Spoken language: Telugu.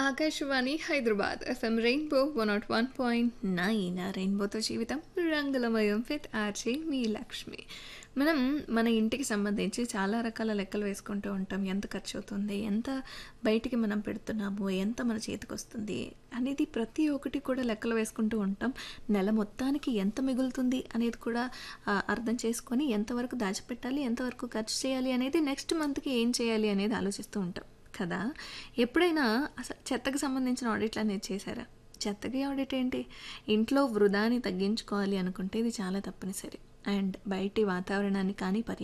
Akashvani Hyderabad FM rainbow one naught one point nine రెయిన్బోతో జీవితం రంగులమయం విత్ ఆర్జే మీ లక్ష్మి మనం మన ఇంటికి సంబంధించి చాలా రకాల లెక్కలు వేసుకుంటూ ఉంటాం ఎంత ఖర్చు అవుతుంది ఎంత బయటికి మనం పెడుతున్నాము ఎంత మన చేతికి వస్తుంది అనేది ప్రతి ఒక్కటి కూడా లెక్కలు వేసుకుంటూ ఉంటాం నెల మొత్తానికి ఎంత మిగులుతుంది అనేది కూడా ఆ, అర్థం చేసుకొని ఎంతవరకు దాచిపెట్టాలి ఎంతవరకు ఖర్చు చేయాలి అనేది నెక్స్ట్ మంత్కి ఏం చేయాలి అనేది ఆలోచిస్తూ ఉంటాం కదా ఎప్పుడైనా అసలు చెత్తకు సంబంధించిన ఆడిట్లు అనేది చేశారా చెత్తకి ఆడిట్ ఏంటి ఇంట్లో వృధాని తగ్గించుకోవాలి అనుకుంటే ఇది చాలా తప్పనిసరి అండ్ బయటి వాతావరణాన్ని కానీ